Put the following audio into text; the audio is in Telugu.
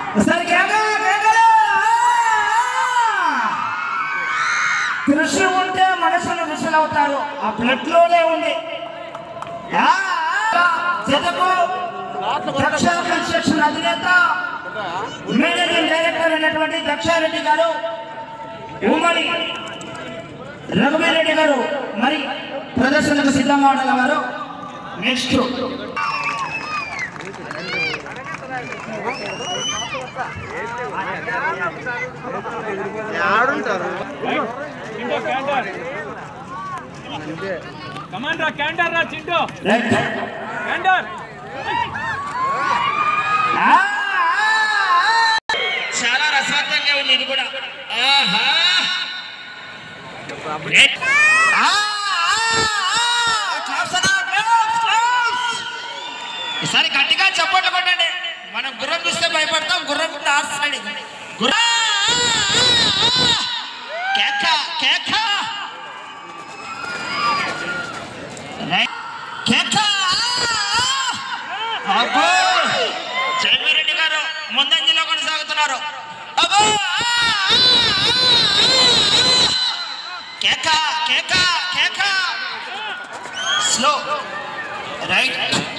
ఒకసారి కేక, కేకలు! కృషి ఉంటే మనుషులు ఋషులు అవుతారు ఆ బ్లడ్ లోనే ఉంది ఆ, జతకు దక్ష కన్స్ట్రక్షన్ అధినేత మేనేజింగ్ డైరెక్టర్ అయినటువంటి దక్షారెడ్డి గారు ఉమ్మడి రఘువీరెడ్డి గారు మరి ప్రదర్శనకు సిద్ధంగా ఉండాలి వారు నెక్స్ట్ కమాండ్ రా క్యాండర్ రా చింటూ రైట్ క్యాండర్ ఆ, చాలా రసవత్తంగా ఉంది ఇది కూడా ఆహా రైట్. ఆ, ఆ, ఆ, claps అన్నా, claps, claps. ఈసారి గట్టిగా చప్పట్లు కొట్టండి మనం గుర్రం చూస్తే భయపడతాం గుర్రం కూడా ఆస్తాడు గుర్రం కేక కేక రైట్. కేక అబ్బో జగన్రెడ్డి గారు ముందంజలో కొనసాగుతున్నారు అబ్బో కేక కేక కేక స్లో రైట్